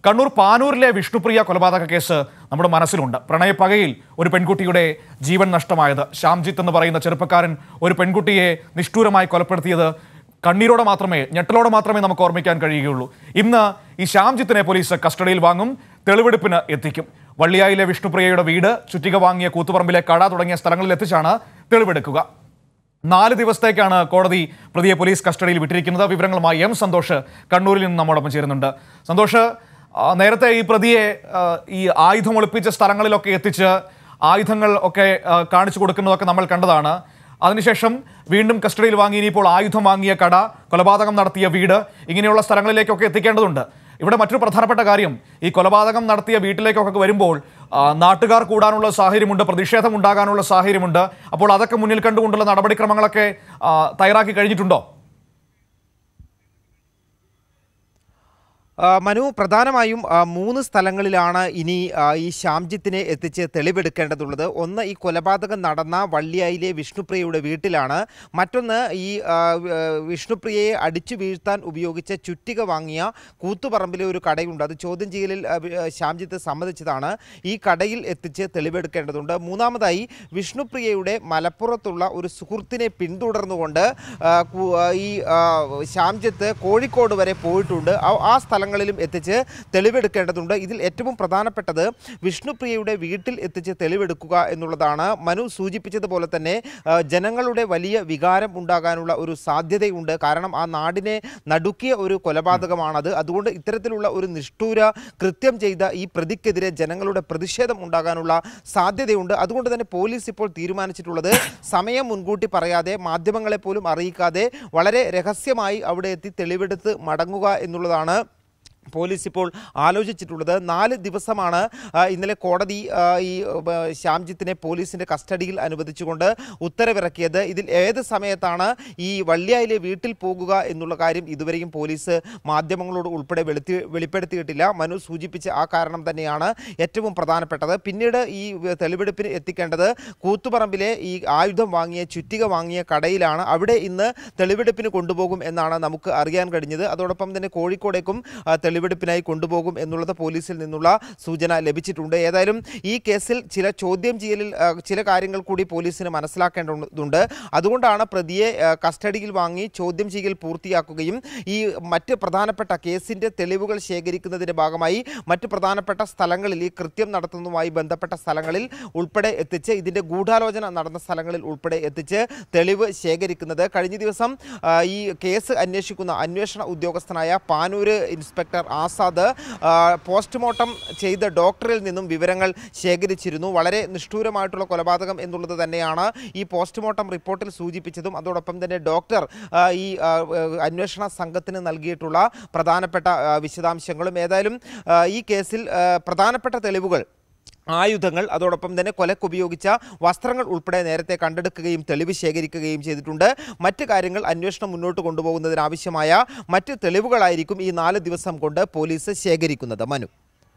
കണ്ണൂർ പാനൂരിലെ വിഷ്ണുപ്രിയ കൊലപാതക കേസ് നമ്മുടെ മനസ്സിലുണ്ട് പ്രണയപ്പകയിൽ ഒരു പെൺകുട്ടിയുടെ ജീവൻ നഷ്ടമായത് ശ്യാംജിത്ത് എന്ന് പറയുന്ന ചെറുപ്പക്കാരൻ ഒരു പെൺകുട്ടിയെ നിഷ്ഠൂരമായി കൊലപ്പെടുത്തിയത് കണ്ണീരോടെ മാത്രമേ ഞെട്ടലോടെ മാത്രമേ നമുക്ക് ഓർമ്മിക്കാൻ കഴിയുകയുള്ളൂ ഇന്ന് ഈ ശ്യാംജിത്തിനെ പോലീസ് കസ്റ്റഡിയിൽ വാങ്ങും തെളിവെടുപ്പിന് എത്തിക്കും വള്ളിയായിലെ വിഷ്ണുപ്രിയയുടെ വീട് ചുറ്റിക വാങ്ങിയ കൂത്തുപറമ്പിലെ കട തുടങ്ങിയ സ്ഥലങ്ങളിൽ എത്തിച്ചാണ് തെളിവെടുക്കുക നാല് ദിവസത്തേക്കാണ് കോടതി പ്രതിയെ പോലീസ് കസ്റ്റഡിയിൽ വിട്ടിരിക്കുന്നത് വിവരങ്ങളുമായി എം സന്തോഷ് കണ്ണൂരിൽ നിന്ന് നമ്മോടൊപ്പം ചേരുന്നുണ്ട് സന്തോഷ് ആ, നേരത്തെ ഈ പ്രതിയെ ആ, ഈ ആയുധം ഒളിപ്പിച്ച സ്ഥലങ്ങളിലൊക്കെ എത്തിച്ച് ആയുധങ്ങൾ ഒക്കെ ആ, കാണിച്ചു കൊടുക്കുന്നതൊക്കെ നമ്മൾ കണ്ടതാണ് അതിനുശേഷം വീണ്ടും കസ്റ്റഡിയിൽ വാങ്ങി ഇനിയിപ്പോൾ ആയുധം വാങ്ങിയ കട കൊലപാതകം നടത്തിയ വീട് ഇങ്ങനെയുള്ള സ്ഥലങ്ങളിലേക്കൊക്കെ എത്തിക്കേണ്ടതുണ്ട് ഇവിടെ മറ്റൊരു പ്രധാനപ്പെട്ട കാര്യം ഈ കൊലപാതകം നടത്തിയ വീട്ടിലേക്കൊക്കെ വരുമ്പോൾ ആ, നാട്ടുകാർ കൂടാനുള്ള സാഹചര്യമുണ്ട് പ്രതിഷേധം ഉണ്ടാകാനുള്ള സാഹചര്യമുണ്ട് അപ്പോൾ അതൊക്കെ മുന്നിൽ കണ്ടുകൊണ്ടുള്ള നടപടിക്രമങ്ങളൊക്കെ ആ, തയ്യാറാക്കി കഴിഞ്ഞിട്ടുണ്ടോ ആ, മനു പ്രധാനമായും ആ, മൂന്ന് സ്ഥലങ്ങളിലാണ് ഇനി ആ, ഈ ശ്യാംജിത്തിനെ എത്തിച്ച് തെളിവെടുക്കേണ്ടതുള്ളത് ഒന്ന് ഈ കൊലപാതകം നടന്ന വള്ളിയായിലെ വിഷ്ണുപ്രിയയുടെ വീട്ടിലാണ് മറ്റൊന്ന് ഈ ആ, വി- ആ, വിഷ്ണുപ്രിയയെ അടിച്ചു വീഴ്ത്താൻ ഉപയോഗിച്ച ചുറ്റിക വാങ്ങിയ കൂത്തുപറമ്പിലെ ഒരു കടയുണ്ട് അത് ചോദ്യം ചെയ്യലിൽ ആ, വി- ആ, ശ്യാംജിത്ത് സമ്മതിച്ചതാണ് ഈ കടയിൽ എത്തിച്ച് തെളിവെടുക്കേണ്ടതുണ്ട് മൂന്നാമതായി വിഷ്ണുപ്രിയയുടെ മലപ്പുറത്തുള്ള ഒരു സുഹൃത്തിനെ പിന്തുടർന്നുകൊണ്ട് ആ, കു- ആ, ഈ ആ, ശ്യാംജിത്ത് കോഴിക്കോട് വരെ പോയിട്ടുണ്ട് ആ- ആ സ്ഥലങ്ങളിലും എത്തിച്ച് തെളിവെടുക്കേണ്ടതുണ്ട് ഇതിൽ ഏറ്റവും പ്രധാനപ്പെട്ടത് വിഷ്ണുപ്രിയയുടെ വീട്ടിൽ എത്തിച്ച് തെളിവെടുക്കുക എന്നുള്ളതാണ് മനു സൂചിപ്പിച്ചതുപോലെ തന്നെ ആ, ജനങ്ങളുടെ വലിയ വികാരം ഉണ്ടാകാനുള്ള ഒരു സാധ്യതയുണ്ട് കാരണം ആ നാടിനെ നടുക്കിയ ഒരു കൊലപാതകമാണത് അതുകൊണ്ട് ഇത്തരത്തിലുള്ള ഒരു നിഷ്ഠൂര കൃത്യം ചെയ്ത ഈ പ്രതിക്കെതിരെ ജനങ്ങളുടെ പ്രതിഷേധം ഉണ്ടാകാനുള്ള സാധ്യതയുണ്ട് അതുകൊണ്ട് തന്നെ പോലീസ് ഇപ്പോൾ തീരുമാനിച്ചിട്ടുള്ളത് സമയം മുൻകൂട്ടി പറയാതെ മാധ്യമങ്ങളെ പോലും അറിയിക്കാതെ വളരെ രഹസ്യമായി അവിടെ എത്തി തെളിവെടുത്ത് മടങ്ങുക എന്നുള്ളതാണ് പോലീസ് ഇപ്പോൾ ആലോചിച്ചിട്ടുള്ളത് നാല് ദിവസമാണ് ആ, ഇന്നലെ കോടതി ആ, ഈ ആ, ശ്യാംജിത്തിനെ പോലീസിന്റെ കസ്റ്റഡിയിൽ അനുവദിച്ചുകൊണ്ട് ഉത്തരവിറക്കിയത് ഇതിൽ ഏത് സമയത്താണ് ഈ വള്ളിയായിലെ വീട്ടിൽ പോകുക എന്നുള്ള കാര്യം ഇതുവരെയും പോലീസ് മാധ്യമങ്ങളോട് ഉൾപ്പെടെ വെളുത്തി വെളിപ്പെടുത്തിയിട്ടില്ല മനു സൂചിപ്പിച്ച ആ കാരണം തന്നെയാണ് ഏറ്റവും പ്രധാനപ്പെട്ടത് പിന്നീട് ഈ തെളിവെടുപ്പിന് എത്തിക്കേണ്ടത് കൂത്തുപറമ്പിലെ ഈ ആയുധം വാങ്ങിയ ചുറ്റിക വാങ്ങിയ കടയിലാണ് അവിടെ ഇന്ന് തെളിവെടുപ്പിന് കൊണ്ടുപോകും എന്നാണ് നമുക്ക് അറിയാൻ കഴിഞ്ഞത് അതോടൊപ്പം തന്നെ കോഴിക്കോടേക്കും ആ, തെളിവെടുപ്പിനായി കൊണ്ടുപോകും എന്നുള്ളത് പോലീസിൽ നിന്നുള്ള സൂചന ലഭിച്ചിട്ടുണ്ട് ഏതായാലും ഈ കേസിൽ ചില ചോദ്യം ചെയ്യലിൽ ആ, ചില കാര്യങ്ങൾ കൂടി പോലീസിന് മനസ്സിലാക്കേണ്ടതുണ്ട് അതുകൊണ്ടാണ് പ്രതിയെ ആ, കസ്റ്റഡിയിൽ വാങ്ങി ചോദ്യം ചെയ്യൽ പൂർത്തിയാക്കുകയും ഈ മറ്റ് പ്രധാനപ്പെട്ട കേസിന്റെ തെളിവുകൾ ശേഖരിക്കുന്നതിന്റെ ഭാഗമായി മറ്റ് പ്രധാനപ്പെട്ട സ്ഥലങ്ങളിൽ ഈ കൃത്യം നടത്തുന്നതുമായി ബന്ധപ്പെട്ട സ്ഥലങ്ങളിൽ ഉൾപ്പെടെ എത്തിച്ച് ഇതിന്റെ ഗൂഢാലോചന നടന്ന സ്ഥലങ്ങളിൽ ഉൾപ്പെടെ എത്തിച്ച് തെളിവ് ശേഖരിക്കുന്നത് കഴിഞ്ഞ ദിവസം ആ, ഈ കേസ് അന്വേഷിക്കുന്ന അന്വേഷണ ഉദ്യോഗസ്ഥനായ പാനൂര് ഇൻസ്പെക്ടർ ആസാദ് ആ, പോസ്റ്റ്മോർട്ടം ചെയ്ത ഡോക്ടറിൽ നിന്നും വിവരങ്ങൾ ശേഖരിച്ചിരുന്നു വളരെ നിഷ്ഠൂരമായിട്ടുള്ള കൊലപാതകം എന്നുള്ളത് തന്നെയാണ് ഈ പോസ്റ്റ്മോർട്ടം റിപ്പോർട്ടിൽ സൂചിപ്പിച്ചതും അതോടൊപ്പം തന്നെ ഡോക്ടർ ആ, ഈ ആ, അന്വേഷണ സംഘത്തിന് നൽകിയിട്ടുള്ള പ്രധാനപ്പെട്ട ആ, വിശദാംശങ്ങളും ഏതായാലും ആ, ഈ കേസിൽ ആ, പ്രധാനപ്പെട്ട തെളിവുകൾ ആയുധങ്ങൾ അതോടൊപ്പം തന്നെ കൊലക്കുപയോഗിച്ച വസ്ത്രങ്ങൾ ഉൾപ്പെടെ നേരത്തെ കണ്ടെടുക്കുകയും തെളിവ് ശേഖരിക്കുകയും ചെയ്തിട്ടുണ്ട് മറ്റ് കാര്യങ്ങൾ അന്വേഷണം മുന്നോട്ട് കൊണ്ടുപോകുന്നതിനാവശ്യമായ മറ്റ് തെളിവുകളായിരിക്കും ഈ നാല് ദിവസം കൊണ്ട് പോലീസ് ശേഖരിക്കുന്നത് മനു